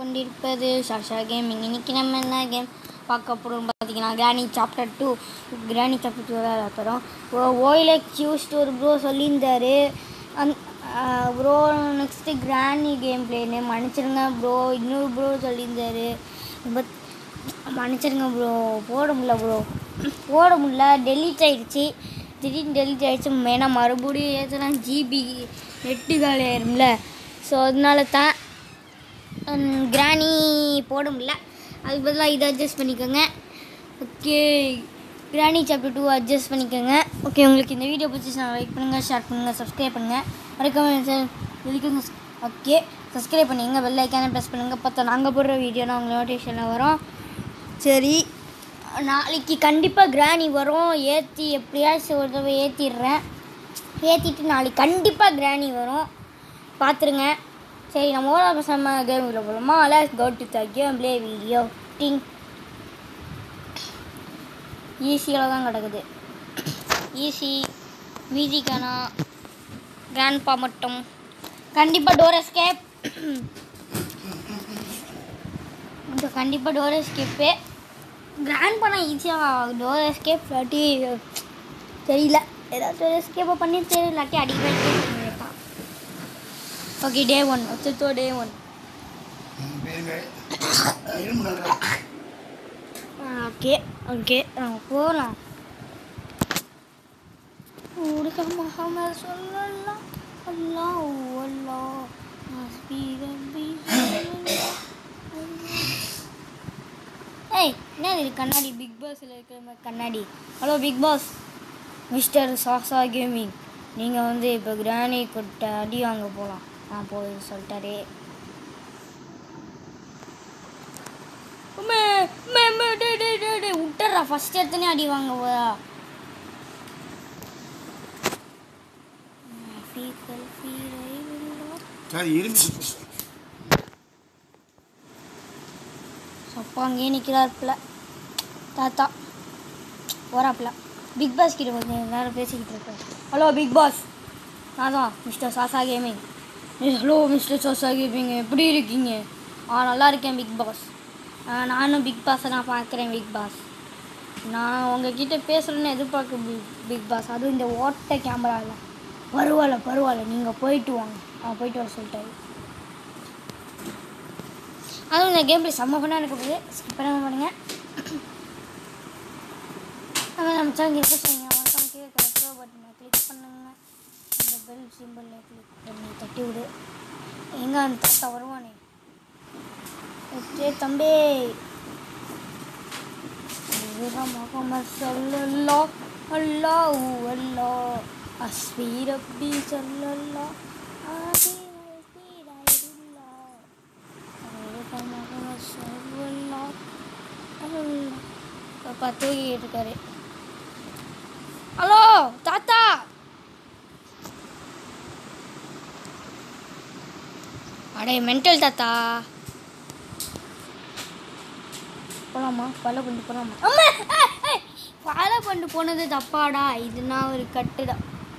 கொண்டிருப்பது ஷாஷா கேமிங் இன்னைக்கு நம்ம என்ன கேம் பார்க்க போகிறோம் பார்த்தீங்கன்னா Granny chapter two Granny chapter two தான் அப்புறம் ஓயில கியூஸ்ட் ஒரு ப்ரோ சொல்லியிருந்தாரு அந் ப்ரோ நெக்ஸ்ட்டு கிராணி கேம் பிளேன்னு மன்னிச்சிருங்க ப்ரோ இன்னொரு ப்ரோ சொல்லியிருந்தாரு பட் மன்னிச்சிருங்க ப்ரோ போட முடியல ப்ரோ போட முடியல டெலீட் ஆயிடுச்சு திடீர்னு டெலீட் ஆயிடுச்சு ஏன்னா மறுபடியும் ஏற்றலாம் ஜிபி நெட்டு காலி ஆயிரும்ல ஸோ அதனால தான் கிராணி போட முடியல அதுக்கு பதிலாக இதை அட்ஜஸ்ட் பண்ணிக்கோங்க okay Granny chapter two adjust பண்ணிக்கோங்க ஓகே உங்களுக்கு இந்த வீடியோ பிடிச்சிச்சுன்னா லைக் பண்ணுங்கள் ஷேர் பண்ணுங்கள் சப்ஸ்கிரைப் பண்ணுங்கள் மறக்காம இதுக்கு ஓகே சப்ஸ்கிரைப் பண்ணிங்க பெல் ஐக்கானே ப்ரெஸ் பண்ணுங்கள் பார்த்தா நாங்கள் போடுற வீடியோனா உங்களுக்கு நோட்டிஃபிகேஷனில் வரும் சரி நாளைக்கு கண்டிப்பாக கிராணி வரும் ஏற்றி எப்படியாச்சும் ஒரு தடவை ஏற்றிடுறேன் ஏற்றிட்டு நாளைக்கு கண்டிப்பாக கிராணி வரும் பார்த்துருங்க சரி நம்ம ஓரா பேசாம கேம் உள்ள போகலாமா let's go to the game play video டிங் ஈஸியாக தான் கிடக்குது ஈஸி மீதிக்கானா கிராண்ட்பா மட்டும் கண்டிப்பாக டோர் எஸ்கேப் இந்த கண்டிப்பாக டோர் எஸ்கேப்பு கிராண்ட் பண்ணால் ஈஸியாக டோர் எஸ்கேப் இல்லாட்டி தெரியல ஏதாவது டோர் எஸ்கேப்பை பண்ணி தெரியல இல்லாட்டி அடிக்கடி பண்ணியிருக்கான் ஓகே டே ஒன் ஒத்துத்தோ டே ஒன் ஓகே ஓகே நம்ம போகலாம் உடுக்க முகமது சொல்லலாம் அல்லாஹ் அல்லாஹ் ஹஸ்பி ரப்பி ஸல்லல்லாஹ் ஏய் என்ன இது கண்ணாடி பிக் பாஸில் இருக்கிற மாதிரி கண்ணாடி hello big boss mister Sasa gaming நீங்கள் வந்து இப்போ கிராணி கொட்ட அடி வாங்க போகலாம் நான் போய் சொல்லிட்டாரே விட்டுறா ஃபஸ்ட் எடுத்தனே அடி வாங்க போதா சரி இரும்பி அப்பா அங்கேயே நிற்கிறாருப்பில் தாத்தா போகிறாப்புல பிக் பாஸ் கிட்ட கொஞ்சம் நேரம் பேசிக்கிட்டு இருக்கேன் ஹலோ பிக் பாஸ் நான் தான் mister Sasa gaming hello mister Sasa gaming எப்படி இருக்கீங்க ஆ நல்லா இருக்கேன் பிக் பாஸ் ஆ, நானும் பிக் பாஸை நான் பார்க்குறேன் பிக் பாஸ் நான் உங்ககிட்ட பேசுகிறேன்னு எதிர்பார்க்க பிக் பிக் பாஸ் அதுவும் இந்த ஓட்ட கேமராவில் பரவாயில்ல பரவாயில்ல நீங்கள் போயிட்டு வாங்க ஆ போயிட்டு வர சொல்லிட்டாரு அதுவும் இந்த கேம் பிளே செம்ம பண்ணாக இருக்க போகுது ஸ்கிப் பண்ணாம பண்ணுங்க நம்ம நம்ம சேனல் இருக்க செய்யுங்க மறக்காம கீழே இருக்கிற ப்ரோ பட்டனை கிளிக் பண்ணுங்க அந்த பெல் சிம்பிளில் கிளிக் பண்ணி தட்டி விடு எங்கே அந்த தாத்தா வருவானே ஓகே தம்பி முகமது சல்லல்லா அல்லாஹ் அல்லாஹ் அஸ்மி ரப்பி சல்லல்லா ஆதி ரப்பி ரைதுல்லா அப்பா தூக்கிட்டு இருக்காரு ஹலோ தாத்தா அடே மென்டல் தாத்தா போலாமா ஃபாலோ பண்ணிட்டு போலாமா அம்மா ஃபாலோ பண்ணிட்டு போனது தப்பாடா இதுனா ஒரு கட்டுடா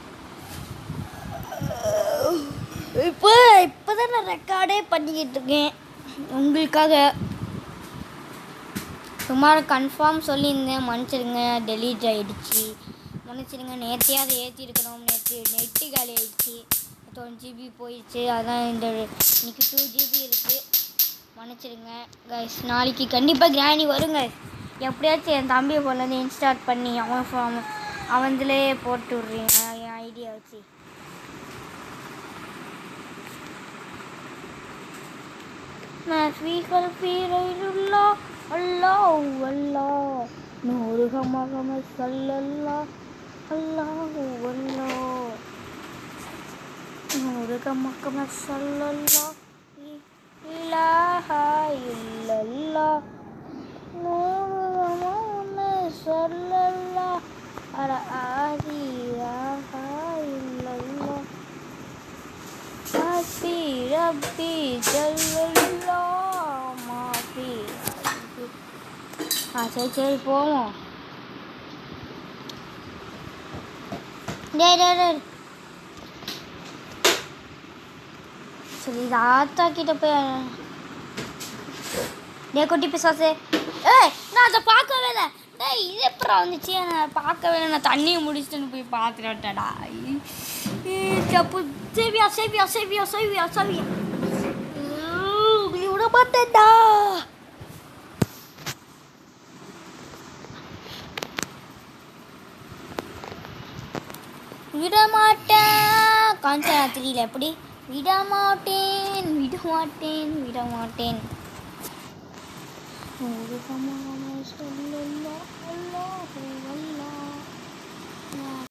இப்போ இப்போ தான் நான் ரெக்கார்டே பண்ணிக்கிட்டு இருக்கேன் உங்களுக்காக சுமார் கன்ஃபார்ம் சொல்லியிருந்தேன் மன்னிச்சிடுங்க டெலீட் ஆகிடுச்சு மன்னிச்சிடுங்க நேற்றையாவது ஏற்றிருக்கணும் நேற்று நெட்டு காலி ஆயிடுச்சு ஒன் ஜிபி போயிடுச்சு அதான் இந்த இன்னைக்கு டூ ஜிபி இருக்குது மன்னிச்சிடுங்க கைஸ் நாளைக்கு கண்டிப்பாக கிராணி வருங்க எப்படியாச்சும் என் தம்பி ஃபோன்லேருந்து இன்ஸ்டால் பண்ணி அவன் phone- அவன் அவன்துலேயே போட்டு விட்றீங்க என் ஐடியா வச்சு ما في خلفي غير الله الله الله نور محمد صلى الله الله الله نور محمد صلى الله إله إلا الله نور محمد صلى الله على آله إله إلا الله حسبي ربي جل الله ما في ஆ சரி சரி போவோம் டேய் டேய் டேய் சரி இது ஆத்தா கிட்ட போய் டே குட்டி பிசாசு ஏய் நான் அதை பார்க்கவே இல்லை டேய் இது எப்பறம் வந்துச்சு நான் பார்க்கவே இல்லை நான் தண்ணியை முடிச்சுட்டு போய் பார்த்துட்டேன்டா தப்பு சேவியா சேவியா சேவியா சேவியா சேவியா உங்களை விட மாட்டேன்டா விட மாட்டேன் காஞ்சனா தெரியல எப்படி விட மாட்டேன் விட மாட்டேன் விட மாட்டேன் முருகமாக சொல்லலாம்